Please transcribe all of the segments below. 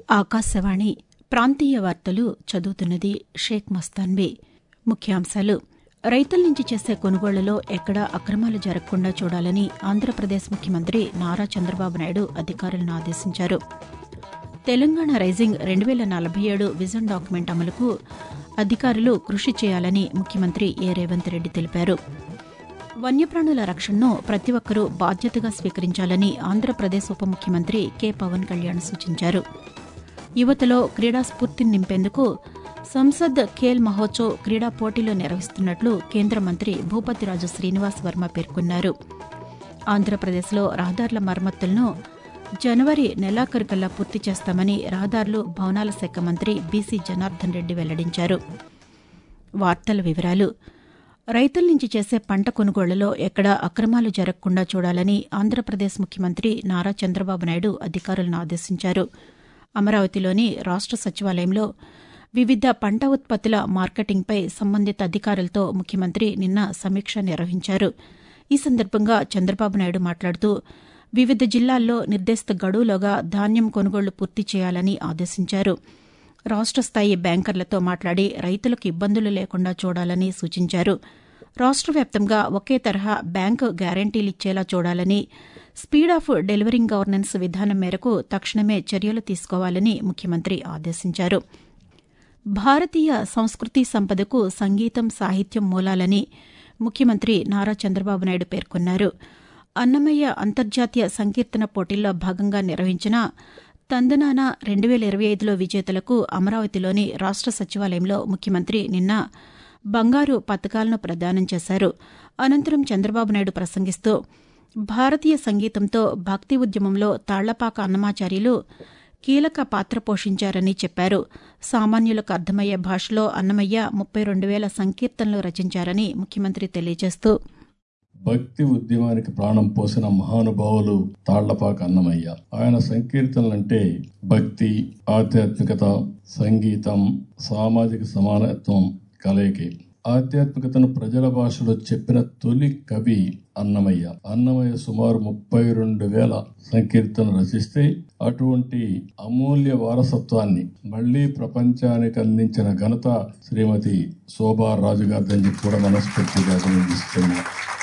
ఆకాశవాణి ప్రాంతీయ వార్తలు చదువుతున్నది షేక్ మస్తాన్బీ ముఖ్యాంశాలు రైతుల నుంచి చేసే కొనుగోళ్లలో ఎక్కడా అక్రమాలు జరగకుండా చూడాలని ఆంధ్రప్రదేశ్ ముఖ్యమంత్రి నారా చంద్రబాబు నాయుడు అధికారులను ఆదేశించారు తెలంగాణ రైజింగ్ రెండు వేల నలభై ఏడు విజన్ డాక్యుమెంట్ అమలుకు అధికారులు కృషి చేయాలని ముఖ్యమంత్రి ఏ రేవంత్ రెడ్డి తెలిపారు వన్యప్రాణుల రక్షణను ప్రతి ఒక్కరూ బాధ్యతగా స్వీకరించాలని ఆంధ్రప్రదేశ్ ఉప ముఖ్యమంత్రి కె పవన్ కళ్యాణ్ సూచించారు యువతలో క్రీడా స్ఫూర్తిని నింపేందుకు సంసద్ ఖేల్ మహోత్సవ్ క్రీడా పోటీలు నిర్వహిస్తున్నట్లు కేంద్ర మంత్రి భూపతిరాజు శ్రీనివాస్ వర్మ పేర్కొన్నారు ఆంధ్రప్రదేశ్లో రహదారుల మరమ్మతులను జనవరి నెలాఖరుకల్లా పూర్తి చేస్తామని రహదారులు భవనాల శాఖ మంత్రి బీసీ జనార్దన్ రెడ్డి వెల్లడించారు వార్తల వివరాలు రైతుల నుంచి చేసే పంట కొనుగోళ్లలో ఎక్కడా అక్రమాలు జరగకుండా చూడాలని ఆంధ్రప్రదేశ్ ముఖ్యమంత్రి నారా చంద్రబాబు నాయుడు అధికారులను ఆదేశించారు అమరావతిలోని రాష్ట సచివాలయంలో వివిధ పంట ఉత్పత్తుల మార్కెటింగ్పై సంబంధిత అధికారులతో ముఖ్యమంత్రి నిన్న సమీక్ష నిర్వహించారు ఈ సందర్భంగా చంద్రబాబు నాయుడు మాట్లాడుతూ వివిధ జిల్లాల్లో నిర్దేశిత గడువులోగా ధాన్యం కొనుగోళ్లు పూర్తి చేయాలని ఆదేశించారు రాష్ట స్థాయి బ్యాంకర్లతో మాట్లాడి రైతులకు ఇబ్బందులు లేకుండా చూడాలని సూచించారు రాష్ట వ్యాప్తంగా ఒకే తరహా బ్యాంకు గ్యారంటీలిచ్చేలా చూడాలని స్పీడ్ ఆఫ్ డెలివరింగ్ గవర్నెన్స్ విధానం మేరకు తక్షణమే చర్యలు తీసుకోవాలని ముఖ్యమంత్రి ఆదేశించారు భారతీయ సంస్కృతి సంపదకు సంగీతం సాహిత్యం మూలాలని ముఖ్యమంత్రి నారా చంద్రబాబు నాయుడు పేర్కొన్నారు అన్నమయ్య అంతర్జాతీయ సంకీర్తన పోటీల్లో భాగంగా నిర్వహించిన తందనాన రెండు వేల ఇరవై ఐదులో విజేతలకు అమరావతిలోని రాష్ట సచివాలయంలో ముఖ్యమంత్రి నిన్న బంగారు పతకాలను ప్రదానం చేశారు అనంతరం చంద్రబాబు నాయుడు ప్రసంగిస్తూ భారతీయ సంగీతంతో భక్తి ఉద్యమంలో తాళ్లపాక అన్నమాచార్యులు కీలక పాత్ర పోషించారని చెప్పారు సామాన్యులకు అర్థమయ్యే భాషలో అన్నమయ్య ముప్పై రెండు వేల సంకీర్తనలు రచించారని ముఖ్యమంత్రి తెలియజేస్తూ భక్తి ఉద్యమానికి ప్రాణం పోసిన మహానుభావులు తాళ్లపాక అన్నమయ్య ఆయన సంకీర్తనలంటే భక్తి ఆధ్యాత్మికత సంగీతం సామాజిక సమానత్వం కలయికి ఆధ్యాత్మికతను ప్రజల భాషలో చెప్పిన తొలి కవి అన్నమయ్య అన్నమయ్య సుమారు ముప్పై రెండు వేల సంకీర్తనలు రచిస్తే అటువంటి అమూల్య వారసత్వాన్ని మళ్లీ ప్రపంచానికి అందించిన ఘనత శ్రీమతి శోభా రాజు గారిని చెప్పి కూడా మనస్ఫూర్తిగా అభినందిస్తున్నాం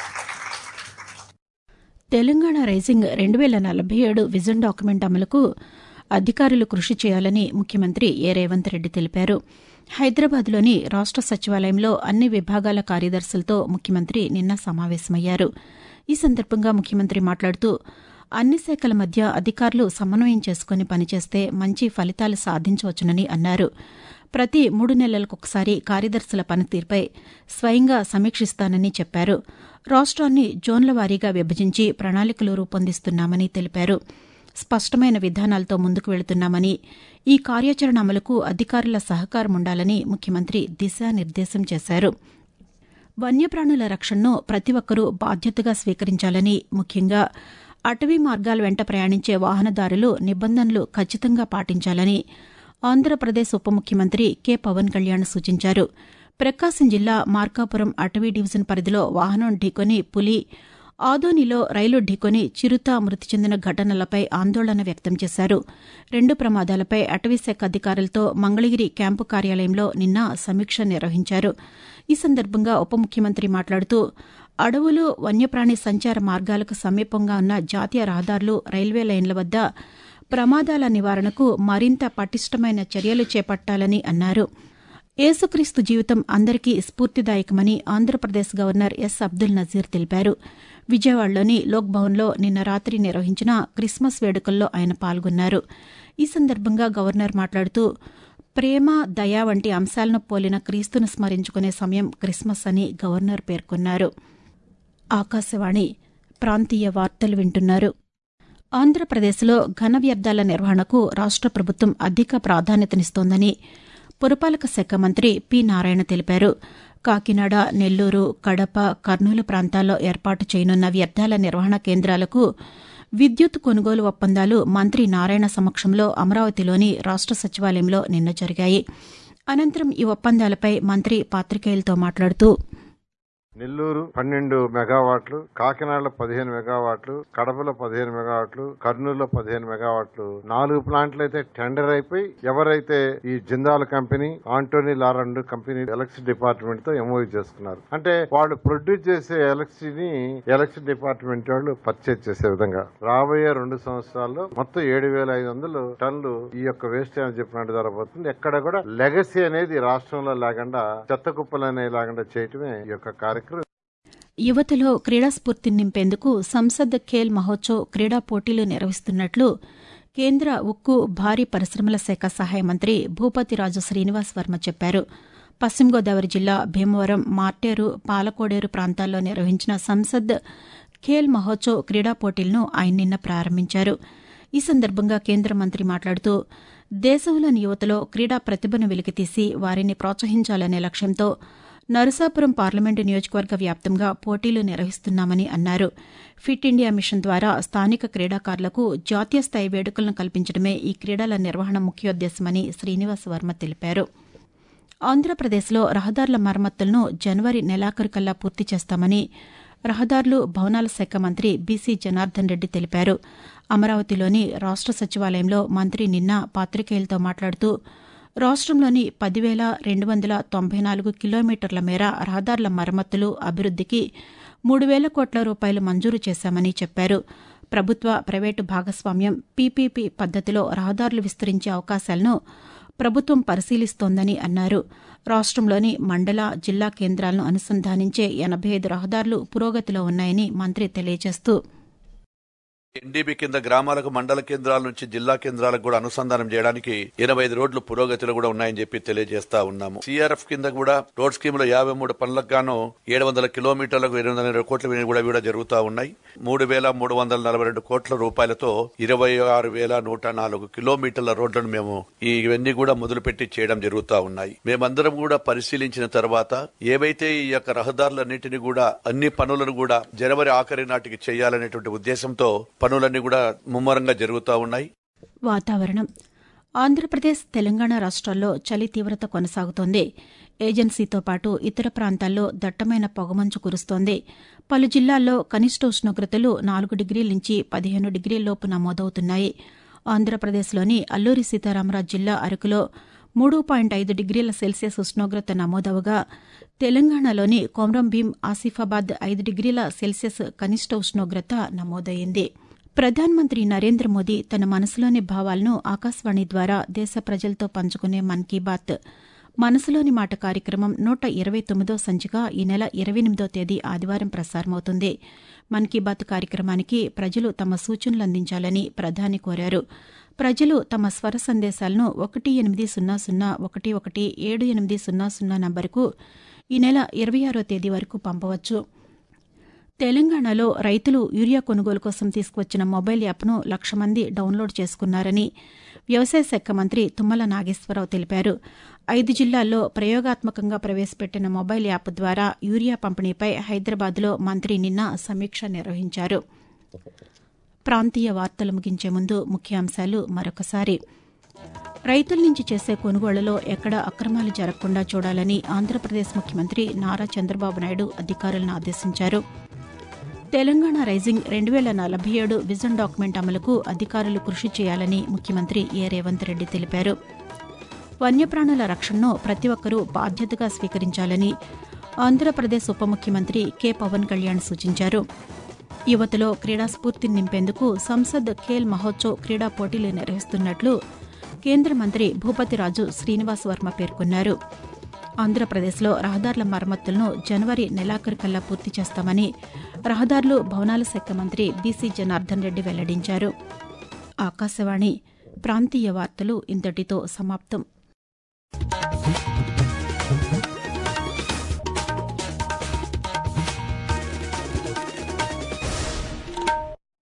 తెలంగాణ రైజింగ్ రెండు వేల నలభై ఏడు విజన్ డాక్యుమెంట్ అమలుకు అధికారులు కృషి చేయాలని ముఖ్యమంత్రి ఏ రేవంత్ రెడ్డి తెలిపారు హైదరాబాద్లోని రాష్ట సచివాలయంలో అన్ని విభాగాల కార్యదర్శులతో ముఖ్యమంత్రి నిన్న సమావేశమయ్యారు ఈ సందర్భంగా ముఖ్యమంత్రి మాట్లాడుతూ అన్ని శాఖల మధ్య అధికారులు సమన్వయం చేసుకుని పనిచేస్తే మంచి ఫలితాలు సాధించవచ్చునని అన్నారు ప్రతి మూడు నెలలకొకసారి కార్యదర్శుల పనితీరుపై స్వయంగా సమీక్షిస్తానని చెప్పారు రాష్ట్రాన్ని జోన్ల వారీగా విభజించి ప్రణాళికలు రూపొందిస్తున్నామని తెలిపారు స్పష్టమైన విధానాలతో ముందుకు వెళుతున్నామని ఈ కార్యాచరణ అమలుకు అధికారుల సహకారం ఉండాలని ముఖ్యమంత్రి దిశానిర్దేశం చేశారు వన్యప్రాణుల రక్షణను ప్రతి ఒక్కరూ బాధ్యతగా స్వీకరించాలని ముఖ్యంగా అటవీ మార్గాల వెంట ప్రయాణించే వాహనదారులు నిబంధనలు ఖచ్చితంగా పాటించాలని ఆంధ్రప్రదేశ్ ఉప ముఖ్యమంత్రి కె పవన్ కళ్యాణ్ సూచించారు ప్రకాశం జిల్లా మార్కాపురం అటవీ డివిజన్ పరిధిలో వాహనం ఢీకొని పులి ఆదోనిలో రైలు ఢీకొని చిరుత మృతి చెందిన ఘటనలపై ఆందోళన వ్యక్తం చేశారు రెండు ప్రమాదాలపై అటవీశాఖ అధికారులతో మంగళగిరి క్యాంపు కార్యాలయంలో నిన్న సమీక్ష నిర్వహించారు ఈ సందర్భంగా ఉప ముఖ్యమంత్రి మాట్లాడుతూ అడవులు వన్యప్రాణి సంచార మార్గాలకు సమీపంగా ఉన్న జాతీయ రహదారులు రైల్వే లైన్ల వద్ద ప్రమాదాల నివారణకు మరింత పటిష్టమైన చర్యలు చేపట్టాలని అన్నారు యేసుక్రీస్తు జీవితం అందరికీ స్ఫూర్తిదాయకమని ఆంధ్రప్రదేశ్ గవర్నర్ ఎస్ అబ్దుల్ నజీర్ తెలిపారు విజయవాడలోని లోక్ భవన్లో నిన్న రాత్రి నిర్వహించిన క్రిస్మస్ వేడుకల్లో ఆయన పాల్గొన్నారు ఈ సందర్భంగా గవర్నర్ మాట్లాడుతూ ప్రేమ దయ వంటి అంశాలను పోలిన క్రీస్తును స్మరించుకునే సమయం క్రిస్మస్ అని గవర్నర్ పేర్కొన్నారు ఆకాశవాణి ప్రాంతీయ వార్తలు వింటున్నారు ఆంధ్రప్రదేశ్లో ఘన వ్యర్థాల నిర్వహణకు రాష్ట ప్రభుత్వం అధిక ప్రాధాన్యతనిస్తోందని పురపాలక శాఖ మంత్రి పి నారాయణ తెలిపారు కాకినాడ నెల్లూరు కడప కర్నూలు ప్రాంతాల్లో ఏర్పాటు చేయనున్న వ్యర్థాల నిర్వహణ కేంద్రాలకు విద్యుత్ కొనుగోలు ఒప్పందాలు మంత్రి నారాయణ సమక్షంలో అమరావతిలోని రాష్ట సచివాలయంలో నిన్న జరిగాయి అనంతరం ఈ ఒప్పందాలపై మంత్రి పాతికేయులతో మాట్లాడుతూ నెల్లూరు పన్నెండు మెగావాట్లు కాకినాడలో పదిహేను మెగావాట్లు కడపలో పదిహేను మెగావాట్లు కర్నూలులో పదిహేను మెగావాట్లు నాలుగు ప్లాంట్లు అయితే టెండర్ అయిపోయి ఎవరైతే ఈ జిందాల్ కంపెనీ ఆంటోనీ లారండ్ కంపెనీ ఎలక్ట్రిసిటీ డిపార్ట్మెంట్ తో ఎంఓయూ చేసుకున్నారు అంటే వాళ్ళు ప్రొడ్యూస్ చేసే ఎలక్ట్రిసిటీని ఎలక్ట్రిసిటీ డిపార్ట్మెంట్ వాళ్ళు పర్చేజ్ చేసే విధంగా రాబోయే రెండు సంవత్సరాల్లో మొత్తం ఏడు వేల ఐదు వందలు టన్నులు ఈ యొక్క వేస్ట్ అని చెప్పినట్టు జరగబోతుంది ఎక్కడ కూడా లెగసీ అనేది రాష్ట్రంలో లేకుండా చెత్త కుప్పలు అనేవి లేకుండా చేయటమే ఈ యొక్క కార్యక్రమం యువతలో క్రీడా స్ఫూర్తిని నింపేందుకు సంసద్ ఖేల్ మహోత్సవ్ క్రీడా పోటీలు నిర్వహిస్తున్నట్లు కేంద్ర ఉక్కు భారీ పరిశ్రమల శాఖ సహాయ మంత్రి భూపతిరాజు శ్రీనివాస్ వర్మ చెప్పారు పశ్చిమ గోదావరి జిల్లా భీమవరం మార్టేరు పాలకోడేరు ప్రాంతాల్లో నిర్వహించిన సంసద్ ఖేల్ మహోత్సవ్ క్రీడా పోటీలను ఆయన నిన్న ప్రారంభించారు ఈ సందర్భంగా కేంద్ర మంత్రి మాట్లాడుతూ దేశంలోని యువతలో క్రీడా ప్రతిభను వెలికితీసి వారిని ప్రోత్సహించాలనే లక్ష్యంతో నరసాపురం పార్లమెంటు నియోజకవర్గ వ్యాప్తంగా పోటీలు నిర్వహిస్తున్నామని అన్నారు ఫిట్ ఇండియా మిషన్ ద్వారా స్థానిక క్రీడాకారులకు జాతీయ స్థాయి వేడుకలను కల్పించడమే ఈ క్రీడల నిర్వహణ ముఖ్యోద్దేశమని శ్రీనివాస్ వర్మ తెలిపారు ఆంధ్రప్రదేశ్లో రహదారుల మరమ్మతులను జనవరి నెలాఖరుకల్లా పూర్తి చేస్తామని రహదారులు భవనాల శాఖ మంత్రి బీసీ జనార్దన్ రెడ్డి తెలిపారు అమరావతిలోని రాష్ట సచివాలయంలో మంత్రి నిన్న పాతికేయులతో మాట్లాడుతూ రాష్టంలోని పదివేల రెండు వందల తొంభై నాలుగు కిలోమీటర్ల మేర రహదారుల మరమ్మతులు అభివృద్దికి మూడు వేల కోట్ల రూపాయలు మంజూరు చేశామని చెప్పారు ప్రభుత్వ ప్రైవేటు భాగస్వామ్యం పీపీపీ పద్దతిలో రహదారులు విస్తరించే అవకాశాలను ప్రభుత్వం పరిశీలిస్తోందని అన్నారు రాష్టంలోని మండల జిల్లా కేంద్రాలను అనుసంధానించే ఎనబై ఐదు రహదారులు పురోగతిలో ఉన్నాయని మంత్రి తెలియజేస్తూ ఎన్డీబీ కింద గ్రామాలకు మండల కేంద్రాల నుంచి జిల్లా కేంద్రాలకు కూడా అనుసంధానం చేయడానికి ఎనభై ఐదు రోడ్లు పురోగతిలో కూడా ఉన్నాయని చెప్పి తెలియజేస్తా ఉన్నాము సిఆర్ఎఫ్ కింద కూడా రోడ్ స్కీమ్ లో యాభై మూడు పనులకు గాను ఏడు వందల కిలోమీటర్లకు ఎనిమిది వందల ఇరవై కోట్ల కూడా కూడా జరుగుతూ ఉన్నాయి మూడు వేల మూడు వందల నలభై రెండు కోట్ల రూపాయలతో ఇరవై ఆరు వేల నూట నాలుగు కిలోమీటర్ల రోడ్లను మేము ఈ ఇవన్నీ కూడా మొదలుపెట్టి చేయడం జరుగుతూ ఉన్నాయి మేమందరం కూడా పరిశీలించిన తర్వాత ఏవైతే ఈ యొక్క రహదారులన్నింటినీ కూడా అన్ని పనులను కూడా జనవరి ఆఖరి నాటికి చేయాలనేటువంటి ఉద్దేశంతో పనులన్నీ కూడా ముమ్మరంగా జరుగుతూ ఉన్నాయి వాతావరణం ఆంధ్రప్రదేశ్ తెలంగాణ రాష్ట్రాల్లో చలి తీవ్రత కొనసాగుతోంది ఏజెన్సీతో పాటు ఇతర ప్రాంతాల్లో దట్టమైన పొగమంచు కురుస్తోంది పలు జిల్లాల్లో కనిష్ట ఉష్ణోగ్రతలు నాలుగు డిగ్రీల నుంచి పదిహేను డిగ్రీల్లోపు నమోదవుతున్నాయి ఆంధ్రప్రదేశ్లోని అల్లూరి సీతారామరాజు జిల్లా అరకులో మూడు పాయింట్ ఐదు డిగ్రీల సెల్సియస్ ఉష్ణోగ్రత నమోదవగా తెలంగాణలోని కొమ్రంభీం ఆసిఫాబాద్ ఐదు డిగ్రీల సెల్సియస్ కనిష్ట ఉష్ణోగ్రత నమోదయ్యింది ప్రధానమంత్రి నరేంద్ర మోదీ తన మనసులోని భావాలను ఆకాశవాణి ద్వారా దేశ ప్రజలతో పంచుకునే మన్ కీ బాత్ మనసులోని మాట కార్యక్రమం నూట ఇరవై తొమ్మిదో సంచిక ఈ నెల ఇరవై ఎనిమిదో తేదీ ఆదివారం ప్రసారమవుతుంది మన్ కీ బాత్ కార్యక్రమానికి ప్రజలు తమ సూచనలు అందించాలని ప్రధాని కోరారు ప్రజలు తమ స్వర సందేశాలను ఒకటి ఎనిమిది సున్నా సున్నా ఒకటి ఒకటి ఏడు ఎనిమిది సున్నా సున్నా నంబరుకు ఈ నెల ఇరవై ఆరో తేదీ వరకు పంపవచ్చు తెలంగాణలో రైతులు యూరియా కొనుగోలు కోసం తీసుకువచ్చిన మొబైల్ యాప్ను లక్ష మంది డౌన్లోడ్ చేసుకున్నారని వ్యవసాయ శాఖ మంత్రి తుమ్మల నాగేశ్వరరావు తెలిపారు ఐదు జిల్లాల్లో ప్రయోగాత్మకంగా ప్రవేశపెట్టిన మొబైల్ యాప్ ద్వారా యూరియా పంపిణీపై హైదరాబాద్లో మంత్రి నిన్న సమీక్ష నిర్వహించారు ప్రాంతీయ వార్తలు ముగించే ముందు ముఖ్యాంశాలు మరొకసారి రైతుల నుంచి చేసే కొనుగోళ్లలో ఎక్కడా అక్రమాలు జరగకుండా చూడాలని ఆంధ్రప్రదేశ్ ముఖ్యమంత్రి నారా చంద్రబాబు నాయుడు అధికారులను ఆదేశించారు తెలంగాణ రైజింగ్ రెండు వేల నలభై ఏడు విజన్ డాక్యుమెంట్ అమలుకు అధికారులు కృషి చేయాలని ముఖ్యమంత్రి ఏ రేవంత్ రెడ్డి తెలిపారు వన్యప్రాణుల రక్షణను ప్రతి ఒక్కరూ బాధ్యతగా స్వీకరించాలని ఆంధ్రప్రదేశ్ ఉప ముఖ్యమంత్రి కె పవన్ కళ్యాణ్ సూచించారు యువతలో క్రీడా స్ఫూర్తిని నింపేందుకు సంసద్ ఖేల్ మహోత్సవ్ క్రీడా పోటీలు నిర్వహిస్తున్నట్లు కేంద్ర మంత్రి భూపతిరాజు శ్రీనివాస్ వర్మ పేర్కొన్నారు ఆంధ్రప్రదేశ్లో రహదారుల మరమ్మతులను జనవరి నెలాఖరుకల్లా పూర్తి చేస్తామని రహదారులు భవనాల శాఖ మంత్రి బీసీ జనార్దన్ రెడ్డి వెల్లడించారు ఆకాశవాణి ప్రాంతీయ వార్తలు ఇంతటితో సమాప్తం